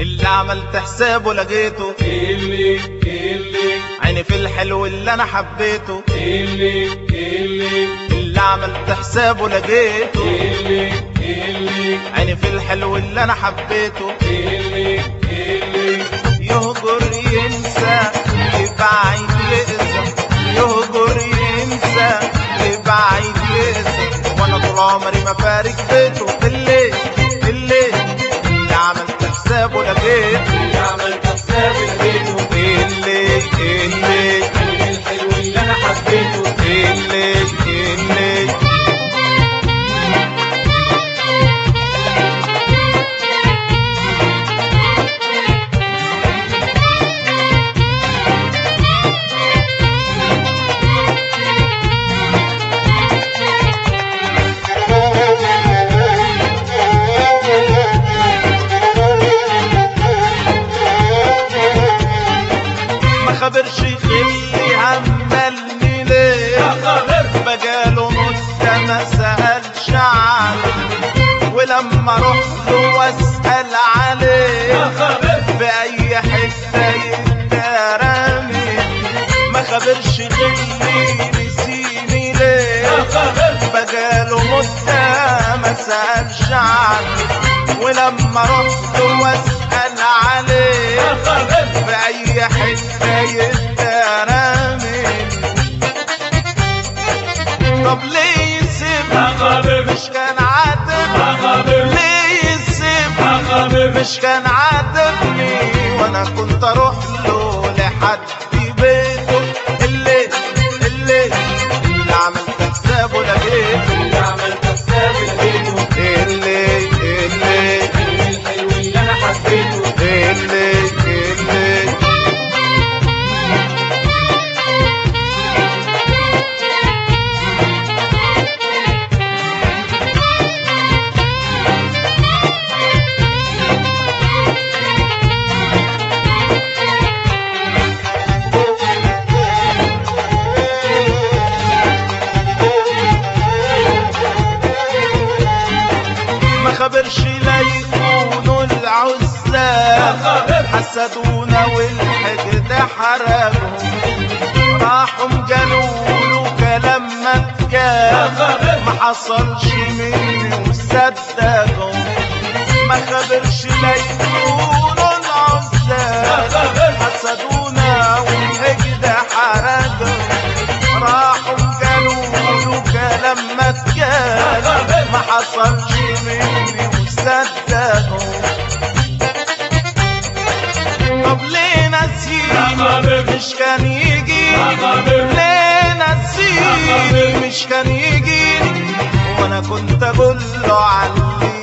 اللي عملت حسابه لقيته اللي اللي عيني في الحلو اللي انا حبيته اللي اللي اللي عملت حسابه لقيته اللي اللي عيني في الحلو اللي انا حبيته اللي اللي يهجر ينسى يبعد يقسى يهجر ينسى يبعد يقسى وانا طول عمري ما فارق بيته اللي اللي اللي عملت حسابه لقيته اللي عملت حساب لقيته اللي اللي قلبي الحلو اللي انا حبيته اللي اللي ما خبرش خلي عملني ليه يا خبر بقاله مدة ما سألش عنه ولما رحت له واسأل يا عليه خبر بأي حتة يترمي ما خبرش غلي نسيني يا ليه خبر بقاله مدة ما سألش عنه ولما رحت له واسأل يا عليه خبر بأي حتة يترمي طب ليه يا يسيبني خبر مش كان يا عاتبني خبر ليه يسيبني يا خبر مش كان عاتبني وانا كنت اروح له لحد بيته اللي اللي اللي عملت حسابه لقيته اللي عملت حساب لقيته اللي اللي قلبي الحلو اللي انا حبيته اللي اللي ما خبرش لا يكونوا يا العزاب خبر حسدونا والحقد حرقهم راحوا قالوا له كلام ما يا اتجاب خبر ما حصلش مني وصدقهم ما خبرش لا يكونوا يا العزاب خبر حسدونا والحقد حرقهم راحوا قالوا له كلام ما اتجاب ما حصلش مني وصدقهم طب ليه يا نسيني خبر مش كان يجي يا خبر ليه نسيني مش كان يجيني وانا كنت اقول له علي